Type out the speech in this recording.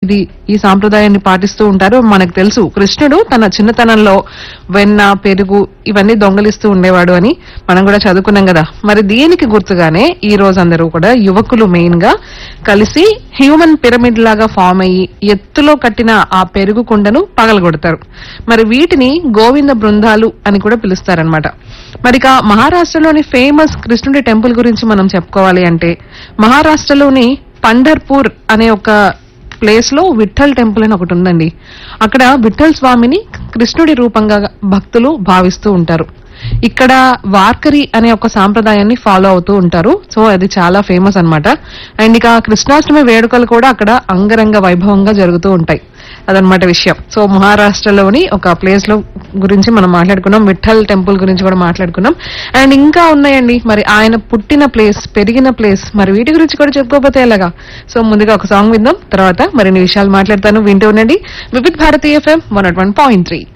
ఇది ఈ సాంప్రదాయాన్ని పాటిస్తూ ఉంటారు మనకు తెలుసు కృష్ణుడు తన చిన్నతనంలో వెన్న పెరుగు ఇవన్నీ దొంగలిస్తూ ఉండేవాడు అని మనం కూడా చదువుకున్నాం కదా మరి దీనికి గుర్తుగానే ఈ రోజు అందరూ కూడా యువకులు మెయిన్ గా కలిసి హ్యూమన్ పిరమిడ్ లాగా ఫామ్ అయ్యి ఎత్తులో కట్టిన ఆ పెరుగు కుండను పగలగొడతారు మరి వీటిని గోవింద బృందాలు అని కూడా పిలుస్తారనమాట మరి ఇక మహారాష్ట్రలోని ఫేమస్ కృష్ణుడి టెంపుల్ గురించి మనం చెప్పుకోవాలి అంటే మహారాష్ట్రలోని పండర్పూర్ అనే ఒక ప్లేస్ లో విఠల్ టెంపుల్ అని ఒకటి ఉందండి అక్కడ విఠల్ స్వామిని కృష్ణుడి రూపంగా భక్తులు భావిస్తూ ఉంటారు ఇక్కడ వార్కరి అనే ఒక సాంప్రదాయాన్ని ఫాలో అవుతూ ఉంటారు సో అది చాలా ఫేమస్ అన్నమాట అండ్ ఇక కృష్ణాష్టమి వేడుకలు కూడా అక్కడ అంగరంగ వైభవంగా జరుగుతూ ఉంటాయి అదనమాట విషయం సో మహారాష్ట్రలోని ఒక ప్లేస్ లో గురించి మనం మాట్లాడుకున్నాం విఠల్ టెంపుల్ గురించి కూడా మాట్లాడుకున్నాం అండ్ ఇంకా ఉన్నాయండి మరి ఆయన పుట్టిన ప్లేస్ పెరిగిన ప్లేస్ మరి వీటి గురించి కూడా చెప్పుకోకపోతే ఎలాగా సో ముందుగా ఒక సాంగ్ విందాం తర్వాత మరిన్ని విషయాలు మాట్లాడతాను వింటూ ఉండండి Vividh Bharatiya FM one one point three